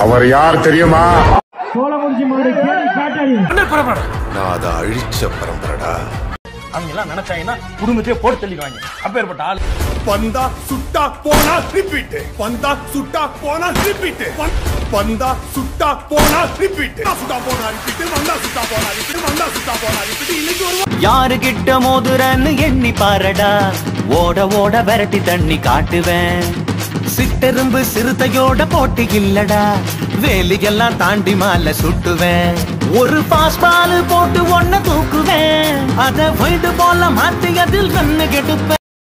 அவர் யார் தெரியுமா சோழகுறிச்சி மாடு கேள்வி காட்டாடி நான் அதை அழிச்ச பரம்பரடா அவங்க எல்லாம் நினைச்சாங்கன்னா குடும்பத்தையே போட்டு தள்ளிடுவாங்க அப்பேற்பட்ட ஆள் பந்தா சுட்டா போனா ரிப்பீட் பந்தா சுட்டா போனா ரிப்பீட் பந்தா சுட்டா போனா ரிப்பீட் சுட்டா போனா ரிப்பீட் வந்தா சுட்டா போனா ரிப்பீட் வந்தா சுட்டா போனா ரிப்பீட் இன்னைக்கு ஒரு யாரு கிட்ட மோதுறன்னு எண்ணி பாரடா ஓட ஓட விரட்டி தண்ணி காட்டுவேன் சிட்டெரும்பு சிறுத்தையோட போட்டி இல்லடா வேலியெல்லாம் தாண்டி மாலை சுட்டுவேன் ஒரு பாஸ் பால் போட்டு ஒன்ன தூக்குவேன் அத வைடு போல மாத்தி அதில் கண்ணு கெடுப்பேன்